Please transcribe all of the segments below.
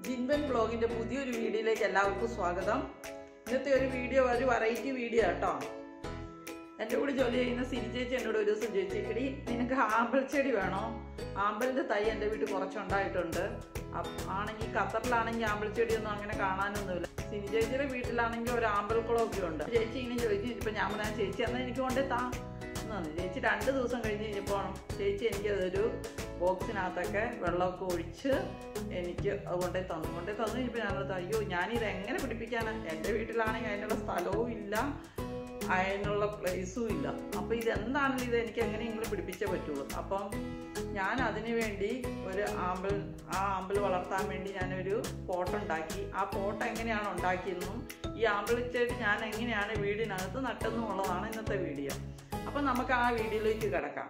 ജിൻബൻ ബ്ലോഗിന്റെ പുതിയൊരു വീഡിയോയിലേക്ക് എല്ലാവർക്കും സ്വാഗതം ഇന്നത്തെ ഒരു വീഡിയോ ഒരു വെറൈറ്റി വീഡിയോ കേട്ടോ എൻ്റെ കൂടെ ജോലി ചെയ്യുന്ന സിരി ചേച്ചി എന്നോട് ഒരു ദിവസം ചോദിച്ചു എടി നിനക്ക് ആമ്പൽ ചെടി വേണോ ആമ്പലിൻ്റെ തൈ എൻ്റെ വീട്ടിൽ കുറച്ചുണ്ടായിട്ടുണ്ട് അപ്പ് ആണെങ്കിൽ ഖത്തറിലാണെങ്കിൽ ആമ്പൽ ചെടിയൊന്നും അങ്ങനെ കാണാനൊന്നുമില്ല സിനി ചേച്ചിയുടെ വീട്ടിലാണെങ്കിൽ ഒരു ആമ്പൽക്കുളമൊക്കെ ഉണ്ട് ചേച്ചി ഇങ്ങനെ ചോദിച്ചു ഇപ്പം ഞാൻ പറഞ്ഞ ചേച്ചി എന്നാൽ എനിക്ക് കൊണ്ടേ താ എന്നാണ് ചേച്ചി രണ്ട് ദിവസം കഴിഞ്ഞ് കഴിഞ്ഞപ്പോൾ ചേച്ചി എനിക്ക് അതൊരു ബോക്സിനകത്തൊക്കെ വെള്ളമൊക്കെ ഒഴിച്ച് എനിക്ക് അത് കൊണ്ടേ തന്നു കൊണ്ടേ തന്നു കഴിഞ്ഞപ്പോൾ ഞാനത് അയ്യോ ഞാനിത് എങ്ങനെ പിടിപ്പിക്കാനാണ് എൻ്റെ വീട്ടിലാണെങ്കിൽ അതിനുള്ള സ്ഥലവും ഇല്ല അതിനുള്ള പ്ലേസും ഇല്ല അപ്പോൾ ഇതെന്താണെങ്കിലും ഇത് എനിക്ക് എങ്ങനെയെങ്കിലും പിടിപ്പിച്ചേ പറ്റുള്ളൂ അപ്പം ഞാൻ അതിന് വേണ്ടി ഒരു ആമ്പൽ ആ ആമ്പൽ വളർത്താൻ വേണ്ടി ഞാനൊരു പോട്ട് ഉണ്ടാക്കി ആ പോട്ട് എങ്ങനെയാണ് ഉണ്ടാക്കിയെന്നും ഈ ആമ്പൽ ചെടി ഞാൻ എങ്ങനെയാണ് വീടിനകത്ത് നട്ടെന്നുള്ളതാണ് ഇന്നത്തെ വീഡിയോ അപ്പം നമുക്ക് ആ വീഡിയോയിലേക്ക് കിടക്കാം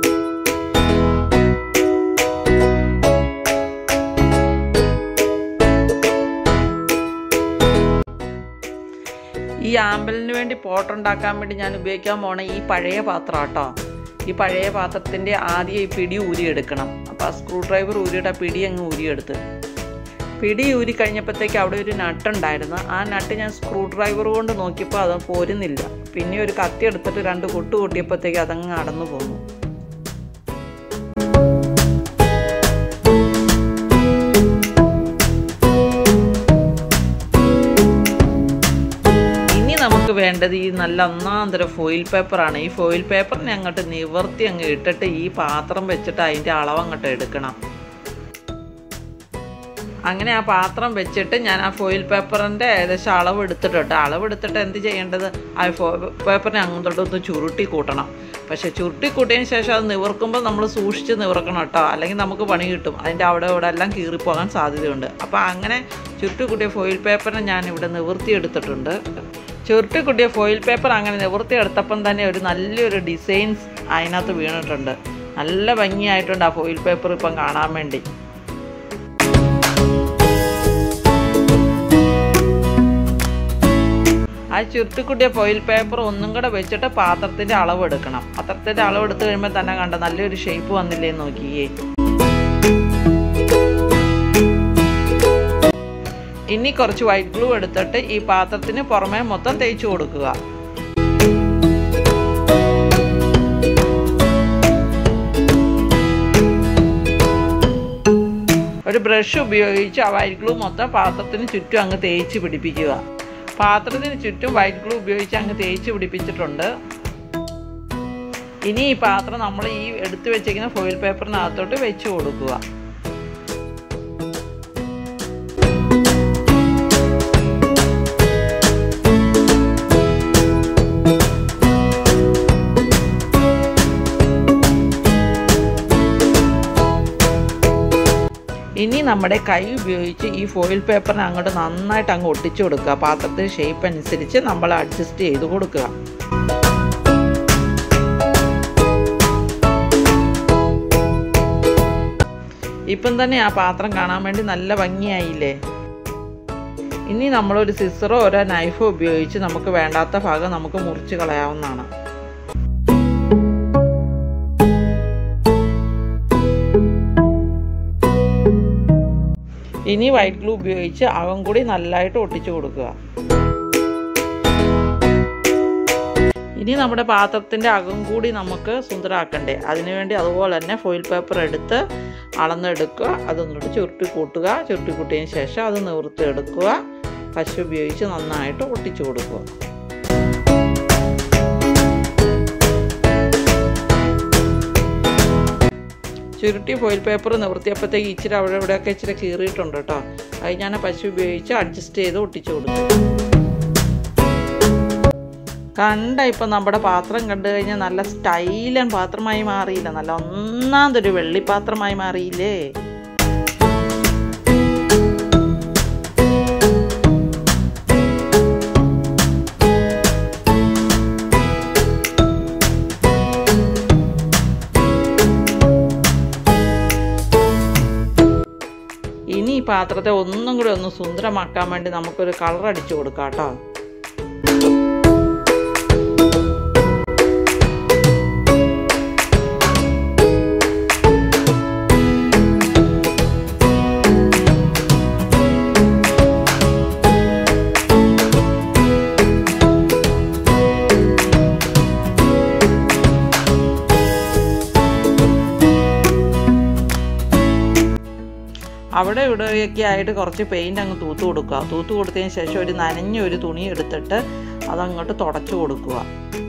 ഈ ആമ്പലിന് വേണ്ടി പോട്ടുണ്ടാക്കാൻ വേണ്ടി ഞാൻ ഉപയോഗിക്കാൻ പോണ ഈ പഴയ പാത്രം കേട്ടോ ഈ പഴയ പാത്രത്തിൻ്റെ ആദ്യം ഈ പിടി ഊരിയെടുക്കണം അപ്പോൾ ആ സ്ക്രൂ ഡ്രൈവർ ഊരിയുടെ പിടി അങ്ങ് ഊരിയെടുത്ത് പിടി ഊരി കഴിഞ്ഞപ്പോഴത്തേക്ക് അവിടെ ഒരു നട്ടുണ്ടായിരുന്നു ആ നട്ട് ഞാൻ സ്ക്രൂ ഡ്രൈവർ കൊണ്ട് നോക്കിയപ്പോൾ അത് പോരുന്നില്ല പിന്നെ ഒരു കത്തി എടുത്തിട്ട് രണ്ട് കൊട്ട് കൂട്ടിയപ്പോഴത്തേക്ക് അതങ്ങ് അടന്നു പോന്നു ഇനി നമുക്ക് വേണ്ടത് ഈ നല്ല ഒന്നാന്തരം ഫോയിൽ പേപ്പറാണ് ഈ ഫോയിൽ പേപ്പറിനെ അങ്ങോട്ട് നിവർത്തി അങ്ങ് ഇട്ടിട്ട് ഈ പാത്രം വെച്ചിട്ട് അതിൻ്റെ അളവ് അങ്ങോട്ട് എടുക്കണം അങ്ങനെ ആ പാത്രം വെച്ചിട്ട് ഞാൻ ആ ഫോയിൽ പേപ്പറിൻ്റെ ഏകദേശം അളവ് എടുത്തിട്ടുണ്ട് അളവ് എടുത്തിട്ട് എന്ത് ചെയ്യേണ്ടത് ആ ഫോ പേപ്പറിനെ അങ്ങോട്ടൊന്ന് ചുരുട്ടി കൂട്ടണം പക്ഷേ ചുരുട്ടി കൂട്ടിയതിന് ശേഷം അത് നിവർക്കുമ്പോൾ നമ്മൾ സൂക്ഷിച്ച് നിവർക്കണം കേട്ടോ അല്ലെങ്കിൽ നമുക്ക് പണി കിട്ടും അതിൻ്റെ അവിടെ ഇവിടെ എല്ലാം കീറിപ്പോകാൻ സാധ്യതയുണ്ട് അപ്പോൾ അങ്ങനെ ചുരുട്ടി കൂട്ടിയ ഫോയിൽ പേപ്പറിനെ ഞാൻ ഇവിടെ നിവർത്തി എടുത്തിട്ടുണ്ട് ചുരുട്ടി കൂട്ടിയ ഫോയിൽ പേപ്പർ അങ്ങനെ നിവർത്തി എടുത്തപ്പം തന്നെ ഒരു നല്ലൊരു ഡിസൈൻസ് അതിനകത്ത് വീണിട്ടുണ്ട് നല്ല ഭംഗിയായിട്ടുണ്ട് ആ ഫോയിൽ പേപ്പർ ഇപ്പം കാണാൻ വേണ്ടി ആ ചുരുട്ടിക്കുട്ടിയ ഫോയിൽ പേപ്പർ ഒന്നും കൂടെ വെച്ചിട്ട് പാത്രത്തിന്റെ അളവ് എടുക്കണം പാത്രത്തിന്റെ അളവ് എടുത്തു കഴിയുമ്പോൾ തന്നെ കണ്ട നല്ലൊരു ഷേപ്പ് വന്നില്ലേ നോക്കിയേ ഇനി കുറച്ച് വൈറ്റ് ഗ്ലൂ എടുത്തിട്ട് ഈ പാത്രത്തിന് പുറമെ മൊത്തം തേച്ചു കൊടുക്കുക ഒരു ബ്രഷ് ഉപയോഗിച്ച് ആ വൈറ്റ് ഗ്ലൂ മൊത്തം പാത്രത്തിന് ചുറ്റും അങ്ങ് തേച്ച് പിടിപ്പിക്കുക പാത്രത്തിന് ചുറ്റും വൈറ്റ് ഗ്ലൂ ഉപയോഗിച്ച് അങ്ങ് തേച്ച് പിടിപ്പിച്ചിട്ടുണ്ട് ഇനി ഈ പാത്രം നമ്മൾ ഈ എടുത്തു വെച്ചിരിക്കുന്ന ഫോയിൽ പേപ്പറിനകത്തോട്ട് വെച്ച് കൊടുക്കുക ഇനി നമ്മുടെ കൈ ഉപയോഗിച്ച് ഈ ഫോയിൽ പേപ്പറിനെ അങ്ങോട്ട് നന്നായിട്ട് അങ്ങ് ഒട്ടിച്ചു കൊടുക്കുക പാത്രത്തിന് ഷേപ്പ് അനുസരിച്ച് നമ്മൾ അഡ്ജസ്റ്റ് ചെയ്ത് കൊടുക്കുക ഇപ്പം തന്നെ ആ പാത്രം കാണാൻ വേണ്ടി നല്ല ഭംഗിയായില്ലേ ഇനി നമ്മളൊരു സിസറോ ഒരു നൈഫോ ഉപയോഗിച്ച് നമുക്ക് വേണ്ടാത്ത ഭാഗം നമുക്ക് മുറിച്ച് കളയാവുന്നതാണ് ഇനി വൈറ്റ് ഗ്ലൂ ഉപയോഗിച്ച് അകം കൂടി നല്ലതായിട്ട് ഒട്ടിച്ചു കൊടുക്കുക ഇനി നമ്മുടെ പാത്രത്തിൻ്റെ അകം കൂടി നമുക്ക് സുന്ദരാക്കണ്ടേ അതിനുവേണ്ടി അതുപോലെ തന്നെ ഫോയിൽ പേപ്പർ എടുത്ത് അളന്നെടുക്കുക അതൊന്നിട്ട് ചുരുട്ടി കൂട്ടുക ചുരുട്ടി കൂട്ടിയതിന് ശേഷം അത് നിവൃത്തി എടുക്കുക പശു ഉപയോഗിച്ച് നന്നായിട്ട് ഒട്ടിച്ചു കൊടുക്കുക ചുരുട്ടി ഫോയിൽ പേപ്പർ നിവർത്തിയപ്പോഴത്തേക്ക് ഇച്ചിരി അവിടെ ഇവിടെയൊക്കെ ഇച്ചിരി കീറിയിട്ടുണ്ട് കേട്ടോ അത് ഞാൻ പശു ഉപയോഗിച്ച് അഡ്ജസ്റ്റ് ചെയ്ത് ഒട്ടിച്ചു കൊടുത്തു കണ്ട ഇപ്പം നമ്മുടെ പാത്രം കണ്ടു കഴിഞ്ഞാൽ നല്ല സ്റ്റൈലൻ പാത്രമായി മാറിയില്ല നല്ല ഒന്നാമതൊരു വെള്ളിപ്പാത്രമായി മാറിയില്ലേ ഇനി ഈ പാത്രത്തെ ഒന്നും കൂടി ഒന്ന് സുന്ദരമാക്കാൻ വേണ്ടി നമുക്കൊരു കളർ അടിച്ചു കൊടുക്കാം കേട്ടോ അവിടെ ഇവിടെയൊക്കെ ആയിട്ട് കുറച്ച് പെയിൻ്റ് അങ്ങ് തൂത്ത് കൊടുക്കുക തൂത്ത് കൊടുത്തതിന് ശേഷം ഒരു നനഞ്ഞ ഒരു തുണി എടുത്തിട്ട് അതങ്ങോട്ട് തുടച്ചു കൊടുക്കുക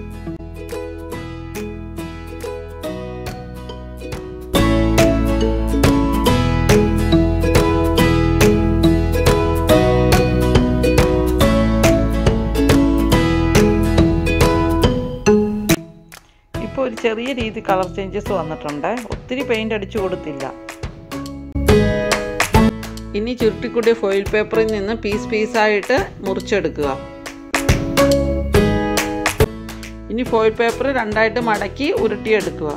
ഇപ്പോൾ ഒരു ചെറിയ രീതി കളർ ചേഞ്ചസ് വന്നിട്ടുണ്ട് ഒത്തിരി പെയിൻ്റ് അടിച്ചു കൊടുത്തില്ല ഇനി ചുരുട്ടിക്കൂടിയ ഫോയിൽ പേപ്പറിൽ നിന്ന് പീസ് പീസായിട്ട് മുറിച്ചെടുക്കുക ഇനി ഫോയിൽ പേപ്പർ രണ്ടായിട്ട് മടക്കി ഉരുട്ടിയെടുക്കുക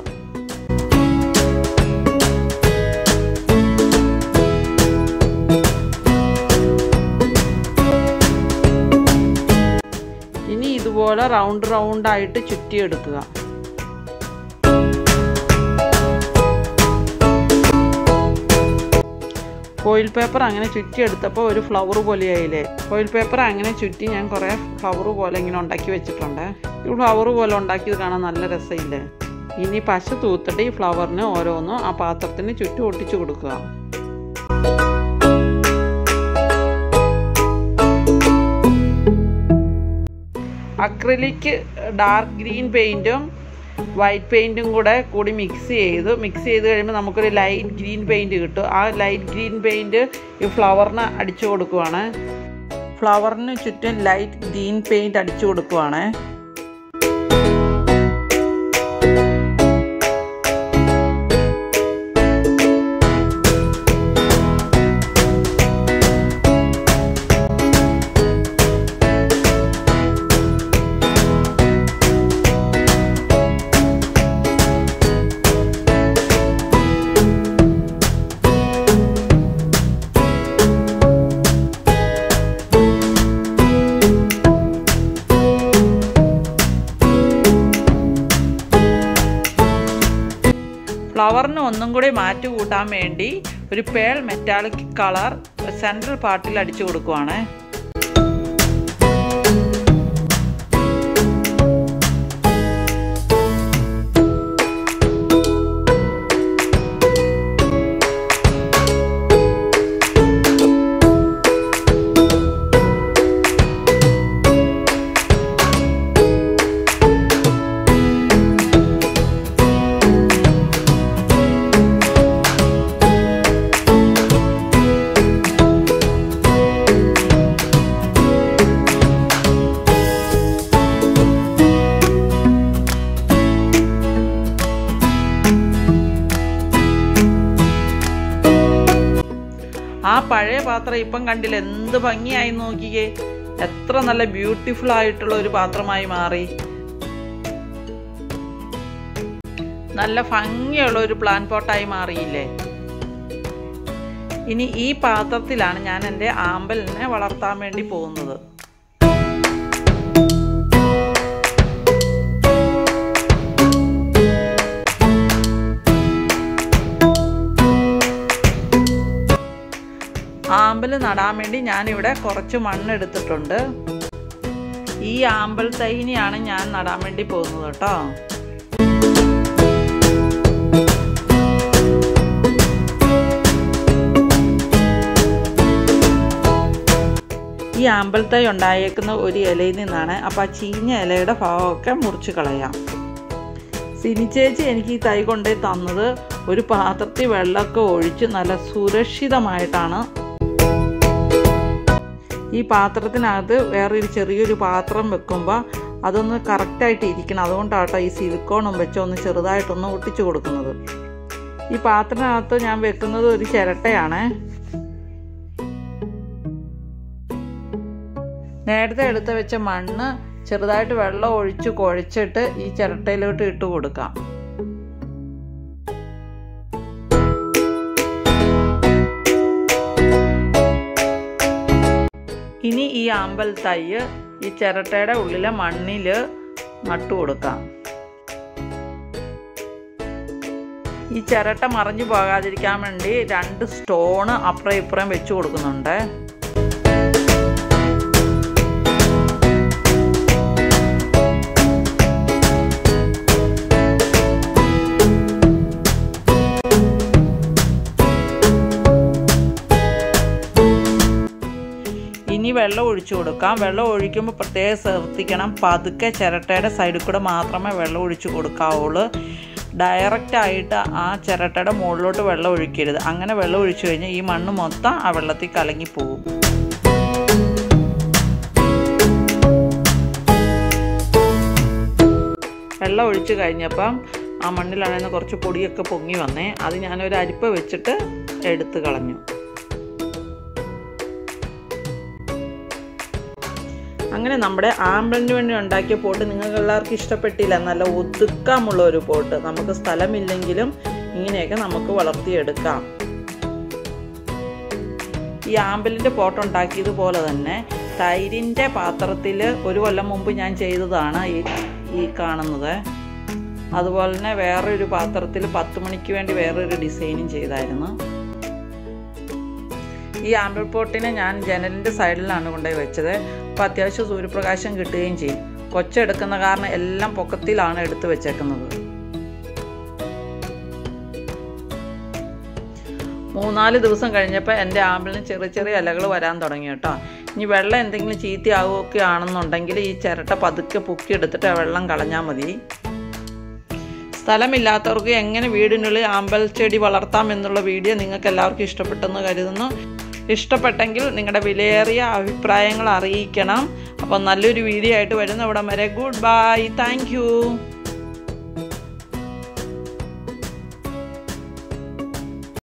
ഇനി ഇതുപോലെ റൗണ്ട് റൗണ്ട് ആയിട്ട് ചുറ്റിയെടുക്കുക ഫോയിൽ പേപ്പർ അങ്ങനെ ചുറ്റി എടുത്തപ്പോൾ ഒരു ഫ്ലവർ പോലെയായില്ലേ ഫോയിൽ പേപ്പർ അങ്ങനെ ചുറ്റി ഞാൻ കുറേ ഫ്ലവർ പോലെ ഇങ്ങനെ ഉണ്ടാക്കി വെച്ചിട്ടുണ്ട് ഈ ഫ്ലവർ പോലെ ഉണ്ടാക്കിയത് കാണാൻ നല്ല രസമില്ലേ ഇനി പശ തൂത്തിട്ട് ഈ ഫ്ലവറിന് ഓരോന്നും ആ പാത്രത്തിന് ചുറ്റും ഒട്ടിച്ചു കൊടുക്കുക അക്രലിക് ഡാർക്ക് ഗ്രീൻ പെയിൻറ്റും വൈറ്റ് പെയിൻറ്റും കൂടെ കൂടി മിക്സ് ചെയ്തു മിക്സ് ചെയ്ത് കഴിയുമ്പോൾ നമുക്കൊരു ലൈറ്റ് ഗ്രീൻ പെയിൻറ്റ് കിട്ടും ആ ലൈറ്റ് ഗ്രീൻ പെയിൻറ്റ് ഈ ഫ്ലവറിന് അടിച്ചു കൊടുക്കുവാണ് ഫ്ലവറിന് ചുറ്റും ലൈറ്റ് ഗ്രീൻ പെയിൻറ്റ് അടിച്ചു കൊടുക്കുവാണ് ഫ്ലവറിന് ഒന്നും കൂടി മാറ്റി കൂട്ടാൻ വേണ്ടി ഒരു പേൾ മെറ്റാലിക് കളർ സെൻട്രൽ പാർട്ടിൽ അടിച്ചു കൊടുക്കുവാണ് ആ പഴയ പാത്രം ഇപ്പം കണ്ടില്ല എന്ത് ഭംഗിയായി നോക്കിക്കേ എത്ര നല്ല ബ്യൂട്ടിഫുൾ ആയിട്ടുള്ള ഒരു പാത്രമായി മാറി നല്ല ഭംഗിയുള്ള ഒരു പ്ലാൻ പോട്ടായി മാറിയില്ലേ ഇനി ഈ പാത്രത്തിലാണ് ഞാൻ എൻ്റെ ആമ്പലിനെ വളർത്താൻ വേണ്ടി പോകുന്നത് ആമ്പൽ നടാൻ വേണ്ടി ഞാനിവിടെ കുറച്ച് മണ്ണ് എടുത്തിട്ടുണ്ട് ഈ ആമ്പൽ തൈനെയാണ് ഞാൻ നടാൻ വേണ്ടി പോകുന്നത് കേട്ടോ ഈ ആമ്പൽ തൈ ഉണ്ടായേക്കുന്ന ഒരു ഇലയിൽ നിന്നാണ് അപ്പോൾ ആ ചീഞ്ഞ ഇലയുടെ ഭാഗമൊക്കെ മുറിച്ച് കളയാം സിനി ചേച്ചി എനിക്ക് ഈ തൈ കൊണ്ടേ തന്നത് ഒരു പാത്രത്തിൽ വെള്ളമൊക്കെ ഒഴിച്ച് നല്ല സുരക്ഷിതമായിട്ടാണ് ഈ പാത്രത്തിനകത്ത് വേറൊരു ചെറിയൊരു പാത്രം വെക്കുമ്പോൾ അതൊന്ന് കറക്റ്റായിട്ട് ഇരിക്കണം അതുകൊണ്ടാട്ടോ ഈ സിലിക്കോണും വെച്ച് ഒന്ന് ചെറുതായിട്ടൊന്ന് ഒട്ടിച്ചു കൊടുക്കുന്നത് ഈ പാത്രത്തിനകത്ത് ഞാൻ വെക്കുന്നത് ഒരു ചിരട്ടയാണ് നേരത്തെ എടുത്ത് വെച്ച മണ്ണ് ചെറുതായിട്ട് വെള്ളം ഒഴിച്ച് കുഴച്ചിട്ട് ഈ ചിരട്ടയിലോട്ട് ഇട്ട് കൊടുക്കാം ഇനി ഈ ആമ്പൽ തൈ ഈ ചിരട്ടയുടെ ഉള്ളിലെ മണ്ണിൽ നട്ടു കൊടുക്കാം ഈ ചിരട്ട മറിഞ്ഞു പോകാതിരിക്കാൻ വേണ്ടി രണ്ട് സ്റ്റോണ് അപ്പുറം ഇപ്പുറം വെച്ച് കൊടുക്കുന്നുണ്ട് വെള്ളം ഒഴിച്ചു കൊടുക്കാം വെള്ളം ഒഴിക്കുമ്പോൾ പ്രത്യേകം ശ്രദ്ധിക്കണം പതുക്കെ ചിരട്ടയുടെ സൈഡിൽ കൂടെ മാത്രമേ വെള്ളം ഒഴിച്ചു കൊടുക്കാവുള്ളൂ ഡയറക്റ്റ് ആയിട്ട് ആ ചിരട്ടയുടെ മുകളിലോട്ട് വെള്ളം ഒഴിക്കരുത് അങ്ങനെ വെള്ളം ഒഴിച്ചു കഴിഞ്ഞാൽ ഈ മണ്ണ് മൊത്തം ആ വെള്ളത്തിൽ കലങ്ങിപ്പോവും വെള്ളം ഒഴിച്ച് കഴിഞ്ഞപ്പം ആ മണ്ണിലാണെന്ന് കുറച്ച് പൊടിയൊക്കെ പൊങ്ങി വന്നേ അത് ഞാനൊരു അരിപ്പ വെച്ചിട്ട് എടുത്ത് കളഞ്ഞു അങ്ങനെ നമ്മുടെ ആമ്പലിന് വേണ്ടി ഉണ്ടാക്കിയ പോട്ട് നിങ്ങൾക്ക് എല്ലാവർക്കും ഇഷ്ടപ്പെട്ടില്ല നല്ല ഒതുക്കാമുള്ള ഒരു പോട്ട് നമുക്ക് സ്ഥലമില്ലെങ്കിലും ഇങ്ങനെയൊക്കെ നമുക്ക് വളർത്തിയെടുക്കാം ഈ ആമ്പലിൻ്റെ പോട്ട് ഉണ്ടാക്കിയതുപോലെ തന്നെ തൈരിൻ്റെ പാത്രത്തിൽ ഒരു കൊല്ലം മുമ്പ് ഞാൻ ചെയ്തതാണ് ഈ ഈ കാണുന്നത് അതുപോലെ തന്നെ വേറൊരു പാത്രത്തിൽ പത്ത് മണിക്ക് വേണ്ടി വേറൊരു ഡിസൈനും ചെയ്തായിരുന്നു ഈ ആമ്പിൾ പോട്ടിനെ ഞാൻ ജനലിൻ്റെ സൈഡിലാണ് കൊണ്ടുപോയി വെച്ചത് അപ്പോൾ അത്യാവശ്യം സൂര്യപ്രകാശം കിട്ടുകയും ചെയ്യും കൊച്ചെടുക്കുന്ന കാരണം എല്ലാം പൊക്കത്തിലാണ് എടുത്തു വെച്ചേക്കുന്നത് മൂന്നാല് ദിവസം കഴിഞ്ഞപ്പോൾ എൻ്റെ ആമ്പിളിന് ചെറിയ ചെറിയ ഇലകൾ വരാൻ തുടങ്ങി കേട്ടോ ഇനി വെള്ളം എന്തെങ്കിലും ചീത്തയാവുകയൊക്കെ ആണെന്നുണ്ടെങ്കിൽ ഈ ചിരട്ട പതുക്കെ പൊക്കിയെടുത്തിട്ട് ആ വെള്ളം കളഞ്ഞാൽ മതി സ്ഥലമില്ലാത്തവർക്ക് എങ്ങനെ വീടിനുള്ളിൽ ആമ്പൽ ചെടി വളർത്താം എന്നുള്ള വീഡിയോ നിങ്ങൾക്ക് എല്ലാവർക്കും ഇഷ്ടപ്പെട്ടെന്ന് കരുതുന്നു ഇഷ്ടപ്പെട്ടെങ്കിൽ നിങ്ങളുടെ വിലയേറിയ അഭിപ്രായങ്ങൾ അറിയിക്കണം അപ്പം നല്ലൊരു വീഡിയോ ആയിട്ട് വരുന്ന ഇവിടം വരെ ഗുഡ് ബൈ താങ്ക്